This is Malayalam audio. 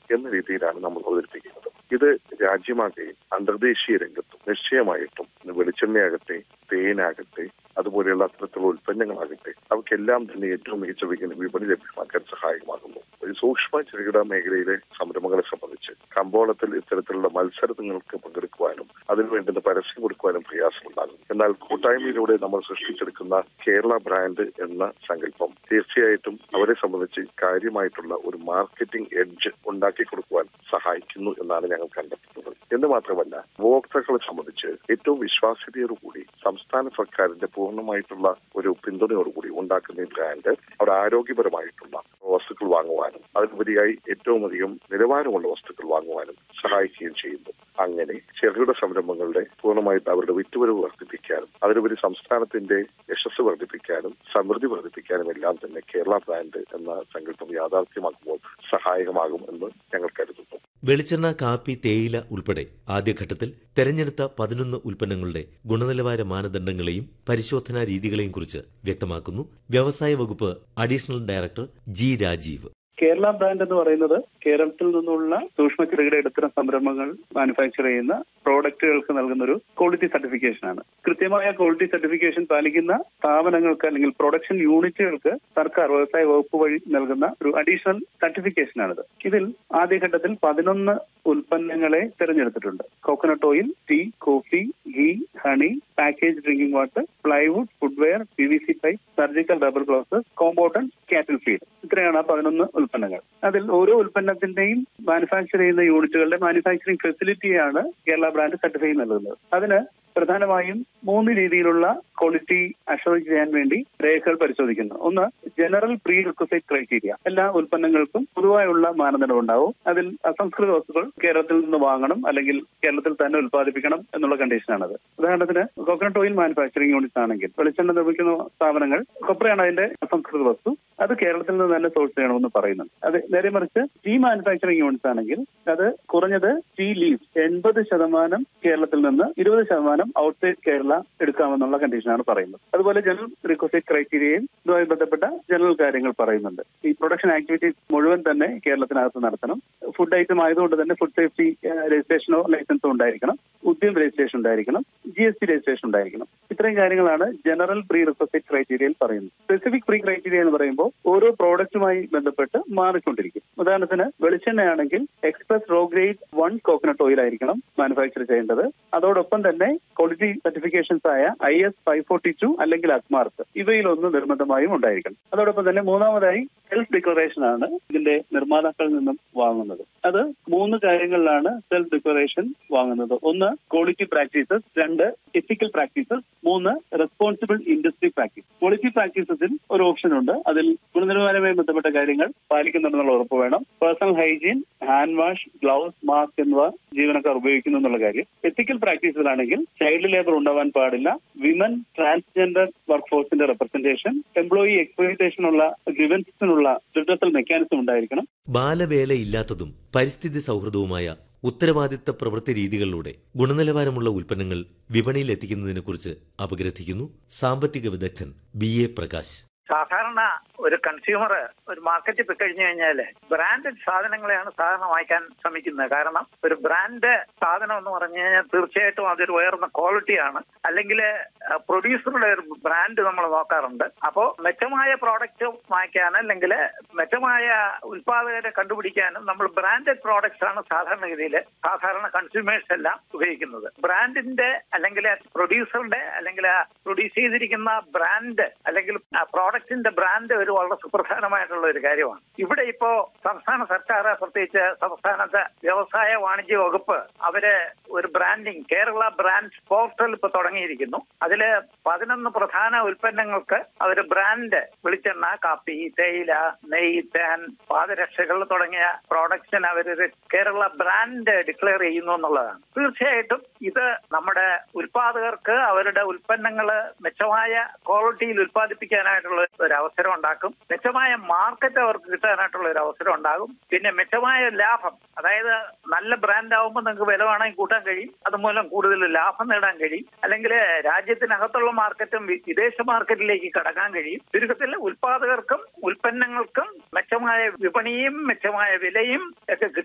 എന്ന രീതിയിലാണ് നമ്മൾ അവതരിപ്പിക്കുന്നത് ഇത് രാജ്യമാകെ അന്തർദേശീയ രംഗത്തും നിശ്ചയമായിട്ടും വെളിച്ചെണ്ണയാകട്ടെ തേനാകട്ടെ അതുപോലെയുള്ള അത്തരത്തിലുള്ള ഉൽപ്പന്നങ്ങളാകട്ടെ അവയ്ക്കെല്ലാം തന്നെ ഏറ്റവും മികച്ച വിപണി വിപണി ലഭ്യമാക്കാൻ സഹായകമാകുന്നു ഒരു സൂക്ഷ്മ ചെറുകിട മേഖലയിലെ സംരംഭങ്ങളെ സംബന്ധിച്ച് കമ്പോളത്തിൽ ഇത്തരത്തിലുള്ള മത്സരങ്ങൾക്ക് പങ്കെടുക്കുവാനും അതിനു വേണ്ടുന്ന പരസ്യം കൊടുക്കുവാനും പ്രയാസമുണ്ടാകും എന്നാൽ കൂട്ടായ്മയിലൂടെ നമ്മൾ സൃഷ്ടിച്ചെടുക്കുന്ന കേരള ബ്രാൻഡ് എന്ന സങ്കല്പം തീർച്ചയായിട്ടും അവരെ സംബന്ധിച്ച് കാര്യമായിട്ടുള്ള ഒരു മാർക്കറ്റിംഗ് എഡ്ജ് ഉണ്ടാക്കി കൊടുക്കുവാൻ സഹായിക്കുന്നു എന്നാണ് ഞങ്ങൾ കണ്ടെത്തുന്നത് എന്ന് മാത്രമല്ല ഉപഭോക്താക്കളെ സംബന്ധിച്ച് ഏറ്റവും വിശ്വാസ്യതയോടുകൂടി സംസ്ഥാന സർക്കാരിന്റെ പൂർണ്ണമായിട്ടുള്ള ഒരു പിന്തുണയോടുകൂടി ഉണ്ടാക്കുന്ന ഈ ബ്രാൻഡ് അവർ ആരോഗ്യപരമായിട്ടുള്ള വസ്തുക്കൾ വാങ്ങുവാനും അതിനുപരിയായി ഏറ്റവും അധികം നിലവാരമുള്ള വസ്തുക്കൾ വാങ്ങുവാനും സഹായിക്കുകയും ചെയ്യുന്നു അങ്ങനെ ചെറുകിട സംരംഭങ്ങളുടെ പൂർണ്ണമായിട്ട് അവരുടെ വിറ്റുവരവ് വർദ്ധിപ്പിക്കാനും അതിനുപരി സംസ്ഥാനത്തിന്റെ യശസ് വർദ്ധിപ്പിക്കാനും സമൃദ്ധി വർദ്ധിപ്പിക്കാനും എല്ലാം തന്നെ കേരള ബ്രാൻഡ് എന്ന സങ്കല്പം യാഥാർത്ഥ്യമാക്കുമ്പോൾ സഹായകമാകും എന്ന് ഞങ്ങൾ കരുതുന്നു വെളിച്ചെണ്ണ കാപ്പി തേയില ഉൾപ്പെടെ ആദ്യഘട്ടത്തിൽ തെരഞ്ഞെടുത്ത പതിനൊന്ന് ഉൽപ്പന്നങ്ങളുടെ ഗുണനിലവാര മാനദണ്ഡങ്ങളെയും പരിശോധനാ രീതികളെയും കുറിച്ച് വ്യക്തമാക്കുന്നു വ്യവസായ വകുപ്പ് additional director G Rajeev Kerala brand എന്ന് പറയുന്നത് കേരളത്തിൽ നിന്നുള്ള സൂക്ഷ്മ ചെറുകിട ഇടത്തരം സംരംഭങ്ങൾ മാനുഫാക്ചർ ചെയ്യുന്ന പ്രോഡക്റ്റുകൾക്ക് നൽകുന്ന ഒരു ക്വാളിറ്റി സർട്ടിഫിക്കേഷൻ ആണ് കൃത്യമായ ക്വാളിറ്റി സർട്ടിഫിക്കേഷൻ പാലിക്കുന്ന സ്ഥാപനങ്ങൾക്ക് അല്ലെങ്കിൽ പ്രൊഡക്ഷൻ യൂണിറ്റുകൾക്ക് സർക്കാർ വ്യവസായ വകുപ്പ് വഴി നൽകുന്ന ഒരു അഡീഷണൽ സർട്ടിഫിക്കേഷൻ ആണിത് ഇതിൽ ആദ്യഘട്ടത്തിൽ പതിനൊന്ന് ഉൽപ്പന്നങ്ങളെ തിരഞ്ഞെടുത്തിട്ടുണ്ട് coconut oil tea coffee ghee honey package drinking water plywood footwear P V C pipe surgical rubber gloves compounded cattle feed ഇത്രയാണ് ആ പതിനൊന്ന് ഉൽപ്പന്നങ്ങൾ അതിൽ ഓരോ ഉൽപ്പന്നത്തിന്റെയും മാനുഫാക്ചർ ചെയ്യുന്ന യൂണിറ്റുകളുടെ മാനുഫാക്ചറിംഗ് ഫെസിലിറ്റിയാണ് കേരള ബ്രാൻഡ് സർട്ടിഫൈ നൽകുന്നത് അതിന് പ്രധാനമായും മൂന്ന് രീതിയിലുള്ള ക്വാളിറ്റി അഷുർ ചെയ്യാൻ വേണ്ടി രേഖകൾ പരിശോധിക്കുന്നു ഒന്ന് ജനറൽ പ്രീ റിക്വസൈറ്റ് ക്രൈറ്റീരിയ എല്ലാ ഉൽപ്പന്നങ്ങൾക്കും പൊതുവായുള്ള മാനദണ്ഡം ഉണ്ടാവും അതിൽ അസംസ്കൃത വസ്തുക്കൾ കേരളത്തിൽ നിന്ന് വാങ്ങണം അല്ലെങ്കിൽ കേരളത്തിൽ തന്നെ ഉൽപ്പാദിപ്പിക്കണം എന്നുള്ള കണ്ടീഷനാണത് ഉദാഹരണത്തിന് കോക്കനട്ട് ഓയിൽ മാനുഫാക്ചറിംഗ് യൂണിറ്റ്സ് ആണെങ്കിൽ വെളിച്ചെണ്ണ നിർമ്മിക്കുന്ന സ്ഥാപനങ്ങൾ കൊപ്രയാണ് അതിന്റെ അസംസ്കൃത വസ്തു അത് കേരളത്തിൽ നിന്ന് തന്നെ സോഴ്സ് ചെയ്യണമെന്ന് പറയുന്നുണ്ട് അത് നേരെ മറിച്ച് ടീ മാനുഫാക്ചറിംഗ് യൂണിറ്റ്സ് ആണെങ്കിൽ അത് കുറഞ്ഞത് ടീ ലീവ്സ് എൺപത് ശതമാനം കേരളത്തിൽ നിന്ന് ഇരുപത് ശതമാനം ഔട്ട്സൈഡ് കേരള എടുക്കാമെന്നുള്ള കണ്ടീഷനാണ് പറയുന്നത് അതുപോലെ ജനറൽ റിക്വസൈറ്റ് ക്രൈറ്റീരിയയും ഇതുമായി ബന്ധപ്പെട്ട ജനറൽ കാര്യങ്ങൾ പറയുന്നുണ്ട് ഈ പ്രൊഡക്ഷൻ ആക്ടിവിറ്റീസ് മുഴുവൻ തന്നെ കേരളത്തിനകത്ത് നടത്തണം ഫുഡ് ഐറ്റം ആയതുകൊണ്ട് തന്നെ ഫുഡ് സേഫ്റ്റി രജിസ്ട്രേഷനോ ലൈസൻസോ ഉണ്ടായിരിക്കണം ഉദ്യം രജിസ്ട്രേഷൻ ഉണ്ടായിരിക്കണം ജി എസ് ടി രജിസ്ട്രേഷൻ ഉണ്ടായിരിക്കണം ഇത്രയും കാര്യങ്ങളാണ് ജനറൽ പ്രീ റിക്വസൈറ്റ് ക്രൈറ്റീരിയയിൽ പറയുന്നത് സ്പെസിഫിക് പ്രീ ക്രൈറ്റീരിയ എന്ന് പറയുമ്പോൾ ഓരോ പ്രോഡക്റ്റുമായി ബന്ധപ്പെട്ട് മാറിക്കൊണ്ടിരിക്കും ഉദാഹരണത്തിന് വെളിച്ചെണ്ണയാണെങ്കിൽ express raw grade one coconut oil ആയിരിക്കണം മാനുഫാക്ചർ ചെയ്യേണ്ടത് അതോടൊപ്പം തന്നെ ക്വാളിറ്റി സർട്ടിഫിക്കേഷൻസ് ആയ I S five forty two അല്ലെങ്കിൽ അക്മാർക്ക് ഇവയിലൊന്ന് നിർബന്ധമായും ഉണ്ടായിരിക്കണം അതോടൊപ്പം തന്നെ മൂന്നാമതായി സെൽഫ് ഡിക്ലറേഷൻ ആണ് ഇതിന്റെ നിർമ്മാതാക്കളിൽ നിന്നും വാങ്ങുന്നത് അത് മൂന്ന് കാര്യങ്ങളിലാണ് സെൽഫ് ഡിക്ലറേഷൻ വാങ്ങുന്നത് ഒന്ന് ക്വാളിറ്റി പ്രാക്ടീസസ് രണ്ട് എത്തിക്കൽ പ്രാക്ടീസസ് മൂന്ന് റെസ്പോൺസിബിൾ ഇൻഡസ്ട്രി പ്രാക്ടീസ് ക്വാളിറ്റി പ്രാക്ടീസസിൽ ഒരു ഓപ്ഷൻ ഉണ്ട് അതിൽ ഗുണനിലവാരവുമായി ബന്ധപ്പെട്ട കാര്യങ്ങൾ പാലിക്കുന്നുണ്ടെന്നുള്ള ഉറപ്പ് വേണം personal hygiene hand wash gloves mask എന്നിവ ജീവനക്കാർ ഉപയോഗിക്കുന്നു എന്നുള്ള കാര്യം എത്തിക്കൽ പ്രാക്ടീസിലാണെങ്കിൽ ചൈൽഡ് ലേബർ ഉണ്ടാവാൻ പാടില്ല വിമൻ ട്രാൻസ്ജെൻഡർ വർക്ക് ഫോഴ്സിന്റെ റെപ്രസെന്റേഷൻ എംപ്ലോയി എക്സ്പ്ലോയിറ്റേഷനുള്ള ഗ്രിവൻസിനുള്ള റിഡ്രസൽ മെക്കാനിസം ഉണ്ടായിരിക്കണം ബാലവേലയില്ലാത്തതും പരിസ്ഥിതി സൗഹൃദവുമായ ഉത്തരവാദിത്ത പ്രവൃത്തി രീതികളിലൂടെ ഗുണനിലവാരമുള്ള ഉൽപ്പന്നങ്ങൾ വിപണിയിൽ എത്തിക്കുന്നതിനെക്കുറിച്ച് അപഗ്രഥിക്കുന്നു സാമ്പത്തിക വിദഗ്ധൻ ബി എ പ്രകാശ് സാധാരണ ഒരു കൺസ്യൂമർ ഒരു മാർക്കറ്റിൽ പോയി കഴിഞ്ഞു കഴിഞ്ഞാൽ ബ്രാൻഡഡ് സാധനങ്ങളെയാണ് സാധാരണ വാങ്ങിക്കാൻ ശ്രമിക്കുന്നത് കാരണം ഒരു ബ്രാൻഡ് സാധനം എന്ന് പറഞ്ഞു കഴിഞ്ഞാൽ തീർച്ചയായിട്ടും അതൊരു ഉയർന്ന ക്വാളിറ്റിയാണ് അല്ലെങ്കിൽ പ്രൊഡ്യൂസറുടെ ഒരു ബ്രാൻഡ് നമ്മൾ നോക്കാറുണ്ട് അപ്പോൾ മെച്ചമായ പ്രോഡക്റ്റ് വാങ്ങിക്കാൻ അല്ലെങ്കിൽ മെച്ചമായ ഉൽപാദകരെ കണ്ടുപിടിക്കാനും നമ്മൾ ബ്രാൻഡഡ് പ്രോഡക്ട്സ് ആണ് സാധാരണഗതിയിൽ സാധാരണ കൺസ്യൂമേഴ്സ് എല്ലാം ഉപയോഗിക്കുന്നത് ബ്രാൻഡിന്റെ അല്ലെങ്കിൽ പ്രൊഡ്യൂസറുടെ അല്ലെങ്കിൽ പ്രൊഡ്യൂസ് ചെയ്തിരിക്കുന്ന ബ്രാൻഡ് അല്ലെങ്കിൽ പ്രോഡക്റ്റിന്റെ ബ്രാൻഡ് ഒരു വളരെ സുപ്രധാനമായിട്ടുള്ള ഒരു കാര്യമാണ് ഇവിടെ ഇപ്പോ സംസ്ഥാന സർക്കാർ പ്രത്യേകിച്ച് സംസ്ഥാനത്തെ വ്യവസായ വാണിജ്യ വകുപ്പ് അവര് ഒരു ബ്രാൻഡിങ് കേരള ബ്രാൻഡ് പോർട്ടൽ ഇപ്പൊ തുടങ്ങിയിരിക്കുന്നു അതില് പതിനൊന്ന് പ്രധാന ഉൽപ്പന്നങ്ങൾക്ക് അവര് ബ്രാൻഡ് വെളിച്ചെണ്ണ കാപ്പി തേയില നെയ് തേൻ പാദരക്ഷകൾ തുടങ്ങിയ പ്രോഡക്ട്സിന് അവരൊരു കേരള ബ്രാൻഡ് ഡിക്ലെയർ ചെയ്യുന്നു എന്നുള്ളതാണ് തീർച്ചയായിട്ടും ഇത് നമ്മുടെ ഉൽപാദകർക്ക് അവരുടെ ഉൽപ്പന്നങ്ങൾ മെച്ചമായ ക്വാളിറ്റിയിൽ ഉൽപ്പാദിപ്പിക്കാനായിട്ടുള്ള ഒരു അവസരം ഉണ്ടാക്കും മെച്ചമായ മാർക്കറ്റ് അവർക്ക് കിട്ടാനായിട്ടുള്ള ഒരു അവസരം ഉണ്ടാകും പിന്നെ മെച്ചമായ ലാഭം അതായത് നല്ല ബ്രാൻഡ് ആവുമ്പോൾ നിങ്ങൾക്ക് വില വേണമെങ്കിൽ കൂട്ടാൻ കഴിയും അതുമൂലം കൂടുതൽ ലാഭം നേടാൻ കഴിയും അല്ലെങ്കിൽ രാജ്യത്തിനകത്തുള്ള മാർക്കറ്റും വിദേശ മാർക്കറ്റിലേക്ക് കടക്കാൻ കഴിയും ചുരുക്കത്തിൽ ഉൽപാദകർക്കും ഉൽപ്പന്നങ്ങൾക്കും മെച്ചമായ വിപണിയും മെച്ചമായ വിലയും ഒക്കെ